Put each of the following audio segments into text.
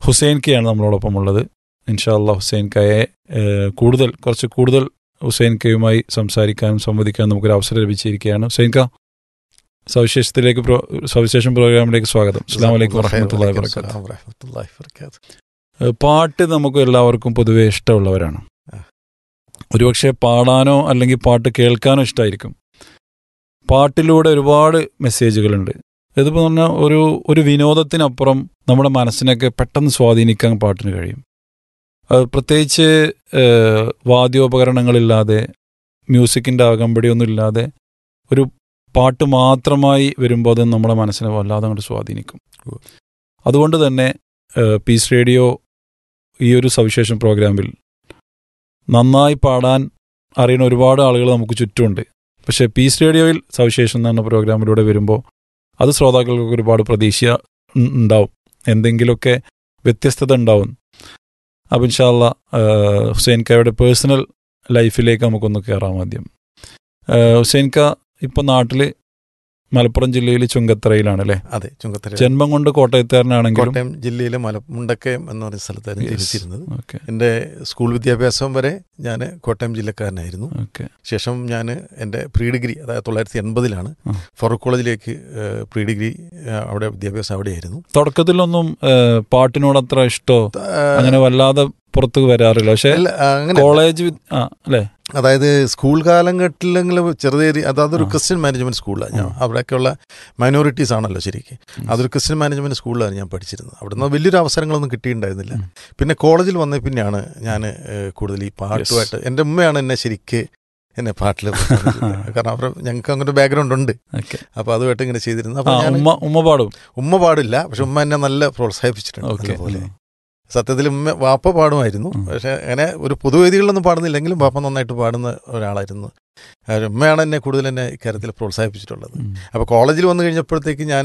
ഹുസൈൻ കെയാണ് നമ്മളോടൊപ്പം ഉള്ളത് ഇൻഷാല്ല ഹുസൈൻ കയെ ഏഹ്, കൂടുതൽ കുറച്ച് കൂടുതൽ ഹുസൈൻ കെയുമായി സംസാരിക്കാനും സംവദിക്കാനും നമുക്കൊരു അവസരം ലഭിച്ചിരിക്കുകയാണ് ഹുസൈൻ ക സവിശേഷത്തിലേക്ക് പ്രോ- സവിശേഷം പ്രോഗ്രാമിലേക്ക് സ്വാഗതം അസ്സാം വലൈക്കും വറഹമത്തല്ലാ വാബർക്കാത്തു വറഹ്മത്തുള്ളാഹി വബറകാതുഹു. ഏഹ്, പാട്ട് നമുക്ക് എല്ലാവർക്കും പൊതുവെ ഇഷ്ടമുള്ളവരാണ് ആ. ഒരുപക്ഷെ പാടാനോ അല്ലെങ്കിൽ പാട്ട് കേൾക്കാനോ ഇഷ്ടമായിരിക്കും പാട്ടിലൂടെ ഒരുപാട് മെസ്സേജുകളുണ്ട് ഇതിപ്പോൾ പറഞ്ഞാൽ ഒരു ഒരു വിനോദത്തിനപ്പുറം നമ്മുടെ മനസ്സിനൊക്കെ പെട്ടെന്ന് സ്വാധീനിക്കാൻ പാട്ടിന് കഴിയും അത് പ്രത്യേകിച്ച് ഏഹ്, വാദ്യോപകരണങ്ങളില്ലാതെ മ്യൂസിക്കിൻ്റെ അകമ്പടിയൊന്നും ഇല്ലാതെ ഒരു പാട്ട് മാത്രമായി വരുമ്പോൾ അത് നമ്മുടെ മനസ്സിനെ വല്ലാതെ അങ്ങോട്ട് സ്വാധീനിക്കും ഉവ്വ്. അതുകൊണ്ട് തന്നെ ഏഹ്, പീസ് റേഡിയോ ഈ ഒരു സവിശേഷം പ്രോഗ്രാമിൽ നന്നായി പാടാൻ അറിയുന്ന ഒരുപാട് ആളുകൾ നമുക്ക് ചുറ്റുമുണ്ട് പക്ഷേ പീസ് റേഡിയോയിൽ സവിശേഷം എന്ന പ്രോഗ്രാമിലൂടെ വരുമ്പോൾ അത് ശ്രോതാക്കൾക്ക് ഒരുപാട് പ്രതീക്ഷ ഉം ഉണ്ടാവും എന്തെങ്കിലുമൊക്കെ വ്യത്യസ്തത ഉണ്ടാവും അപ്പം ഇൻഷാല്ല ഹുസൈൻ കയുടെ പേഴ്സണൽ ലൈഫിലേക്ക് നമുക്കൊന്ന് കയറാം ആദ്യം ഏഹ്, ഹുസൈൻ ക ഇപ്പം നാട്ടിൽ മലപ്പുറം ജില്ലയിൽ ചുങ്കത്തറയിലാണ് അല്ലേ അതെ ചുങ്കത്തര ജന്മം കൊണ്ട് കോട്ടയത്തുകാരനാണെങ്കിലും കോട്ടയം ജില്ലയിലെ മല മുണ്ടക്കയം എന്ന് പറയുന്ന സ്ഥലത്തായിരുന്നു Yes. ജനിച്ചിരുന്നത് ഓക്കെ എൻ്റെ സ്കൂൾ വിദ്യാഭ്യാസം വരെ ഞാൻ കോട്ടയം ജില്ലക്കാരനായിരുന്നു ഓക്കെ ശേഷം ഞാൻ എൻ്റെ പ്രീ ഡിഗ്രി അതായത് തൊള്ളായിരത്തി എൺപതിലാണ് ആ. ഫറൂഖ് കോളേജിലേക്ക് ഏഹ്, പ്രീ ഡിഗ്രി ഏഹ്, അവിടെ വിദ്യാഭ്യാസം അവിടെയായിരുന്നു തുടക്കത്തിലൊന്നും ഏഹ്, പാട്ടിനോട് അത്ര ഇഷ്ടോ അങ്ങനെ വല്ലാതെ പുറത്ത് വരാറില്ല പക്ഷെ അല്ല, അങ്ങനെ കോളേജ് വി- ആ അല്ലേ അതായത് സ്കൂൾ കാലഘട്ടത്തിലെങ്കിലും ചെറുതേരി അതൊരു ആ. ക്രിസ്ത്യൻ മാനേജ്മെന്റ് സ്കൂളിലാണ് ഞാൻ അവിടെയൊക്കെയുള്ള മൈനോറിറ്റീസ് ആണല്ലോ ശരിക്കും അതൊരു ക്രിസ്ത്യൻ മാനേജ്മെന്റ് സ്കൂളിലാണ് ഞാൻ പഠിച്ചിരുന്നത് അവിടുന്ന് വലിയൊരു അവസരങ്ങളൊന്നും കിട്ടിയിട്ടുണ്ടായിരുന്നില്ല ഉം. പിന്നെ കോളേജിൽ വന്ന പിന്നെയാണ് ഞാൻ കൂടുതൽ ഈ പാട്ടുമായിട്ട് എൻ്റെ ഉമ്മയാണ് എന്നെ ശരിക്ക് എന്നെ പാട്ടിൽ കാരണം അവർ ഞങ്ങൾക്ക് അങ്ങനെ ബാക്ക്ഗ്രൗണ്ട് ഉണ്ട് ഓക്കെ അപ്പോൾ അതുമായിട്ട് ഇങ്ങനെ ചെയ്തിരുന്നു ആ അപ്പോൾ ഞാൻ ഉമ്മ ഉമ്മ പാടും ഉമ്മ പാടില്ല പക്ഷെ ഉമ്മ എന്നെ നല്ല പ്രോത്സാഹിപ്പിച്ചിട്ടുണ്ട് ഓക്കെ അതുപോലെ സത്യത്തിൽ ഉമ്മ വാപ്പ പാടുമായിരുന്നു ഉം. പക്ഷെ അങ്ങനെ ഒരു പൊതുവേദികളിലൊന്നും പാടുന്നില്ലെങ്കിലും വാപ്പ നന്നായിട്ട് പാടുന്ന ഒരാളായിരുന്നു ആ, ഉമ്മയാണ് എന്നെ കൂടുതൽ എന്നെ ഇക്കാര്യത്തിൽ പ്രോത്സാഹിപ്പിച്ചിട്ടുള്ളത് അപ്പോൾ കോളേജിൽ വന്നു കഴിഞ്ഞപ്പോഴത്തേക്ക് ഞാൻ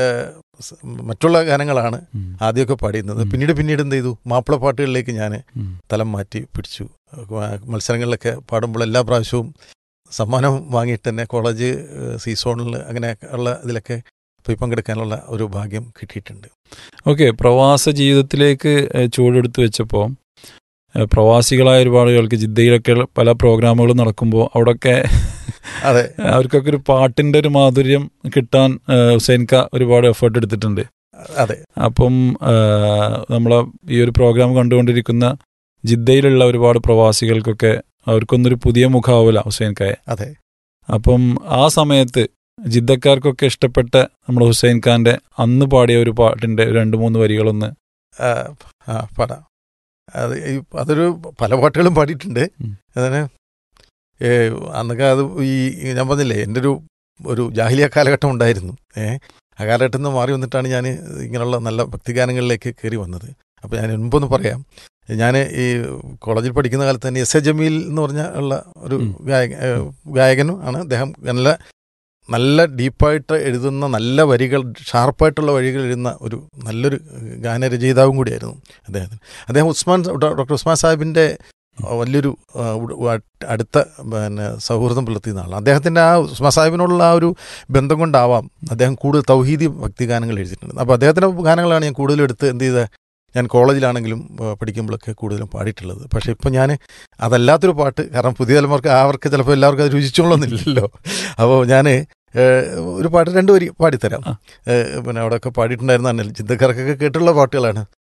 മറ്റുള്ള ഗാനങ്ങളാണ് ആദ്യമൊക്കെ പാടിയിരുന്നത് ഉം. പിന്നീട് പിന്നീട് എന്ത് ചെയ്തു മാപ്പിള പാട്ടുകളിലേക്ക് ഞാൻ തലം മാറ്റി പിടിച്ചു ആ, മത്സരങ്ങളിലൊക്കെ പാടുമ്പോൾ എല്ലാ പ്രാവശ്യവും സമ്മാനം വാങ്ങിയിട്ട് തന്നെ കോളേജ് സീ സോണിൽ അങ്ങനെ ഉള്ള ഇതിലൊക്കെ പോയി പങ്കെടുക്കാനുള്ള ഒരു ഭാഗ്യം കിട്ടിയിട്ടുണ്ട് ഓക്കെ പ്രവാസ ജീവിതത്തിലേക്ക് ഏഹ്, ചുവടെടുത്ത് വെച്ചപ്പോൾ ഏഹ്, പ്രവാസികളായ ഒരുപാട് ആൾക്ക് ജിദ്ദയിലൊക്കെ പല പ്രോഗ്രാമുകൾ നടക്കുമ്പോൾ അവിടെയൊക്കെ അതെ അവർക്കൊക്കെ ഒരു പാട്ടിന്റെ ഒരു മാധുര്യം കിട്ടാൻ ഏഹ്, ഹുസൈൻ ക ഒരുപാട് എഫേർട്ട് എടുത്തിട്ടുണ്ട് അതെ അപ്പം ഏഹ്, നമ്മളെ ഈ ഒരു പ്രോഗ്രാം കണ്ടുകൊണ്ടിരിക്കുന്ന ജിദ്ദയിലുള്ള ഒരുപാട് പ്രവാസികൾക്കൊക്കെ അവർക്കൊന്നൊരു പുതിയ മുഖാവില്ല ഹുസൈൻ കയെ അതെ അപ്പം ആ സമയത്ത് ജിദ്ദക്കാർക്കൊക്കെ ഇഷ്ടപ്പെട്ട നമ്മുടെ ഹുസൈൻ ഖാന്റെ അന്ന് പാടിയ ഒരു പാട്ടിന്റെ രണ്ട് മൂന്ന് വരികളൊന്ന് ആ, ആ പാടാം അത് ഈ അതൊരു പല പാട്ടുകളും പാടിയിട്ടുണ്ട് ഉം. അതിന് ഏ, അന്നൊക്കെ അത് ഈ ഈ ഞാൻ പറഞ്ഞില്ലേ എൻ്റെ ഒരു ഒരു ജാഹിലിയ കാലഘട്ടം ഉണ്ടായിരുന്നു ഏ ആ കാലഘട്ടത്തിൽ നിന്ന് മാറി വന്നിട്ടാണ് ഞാൻ ഇങ്ങനെയുള്ള നല്ല ഭക്തിഗാനങ്ങളിലേക്ക് കയറി വന്നത് അപ്പോൾ ഞാൻ മുമ്പൊന്ന് പറയാം ഞാൻ ഈ കോളേജിൽ പഠിക്കുന്ന കാലത്ത് തന്നെ എസ് എ ജമീൽ എന്ന് പറഞ്ഞ ഉള്ള ഒരു ഉം. ഗായക ഏ, ഗായകനും ആണ് അദ്ദേഹം നല്ല നല്ല ഡീപ്പായിട്ട് എഴുതുന്ന നല്ല വരികൾ ഷാർപ്പായിട്ടുള്ള വരികൾ എഴുതുന്ന ഒരു നല്ലൊരു ഗാനരചയിതാവും കൂടിയായിരുന്നു അദ്ദേഹത്തിന് അദ്ദേഹം ഉസ്മാൻ ഡോ- ഡോക്ടർ ഉസ്മാൻ സാഹിബിൻ്റെ വലിയൊരു ആ, ഉ- ഉ- അടുത്ത പിന്നെ സൗഹൃദം പുലർത്തിയ ആളാണ് അദ്ദേഹത്തിൻ്റെ ആ ഉസ്മാൻ സാഹിബിനോടുള്ള ആ ഒരു ബന്ധം കൊണ്ടാവാം അദ്ദേഹം കൂടുതൽ തൗഹീദി ഭക്തിഗാനങ്ങൾ എഴുതിയിട്ടുണ്ട് അപ്പോൾ അദ്ദേഹത്തിൻ്റെ ഗാനങ്ങളാണ് ഞാൻ കൂടുതലും എടുത്ത് എന്ത് ചെയ്ത ഞാൻ കോളേജിലാണെങ്കിലും ആ, പഠിക്കുമ്പോഴൊക്കെ കൂടുതലും പാടിയിട്ടുള്ളത് പക്ഷേ ഇപ്പം ഞാൻ അതല്ലാത്തൊരു പാട്ട് കാരണം പുതിയ തലമുറക്ക് അവർക്ക് ചിലപ്പോൾ എല്ലാവർക്കും അത് രുചിച്ചോളന്നില്ലല്ലോ അപ്പോൾ ഞാൻ ഒരു പാട്ട് രണ്ട് വരി പാടിത്തരാം ആ. ഏഹ് പിന്നെ അവിടെയൊക്കെ പാടിയിട്ടുണ്ടായിരുന്ന ജിദ്ദക്കാർക്കൊക്കെ കേട്ടുള്ള പാട്ടുകളാണ്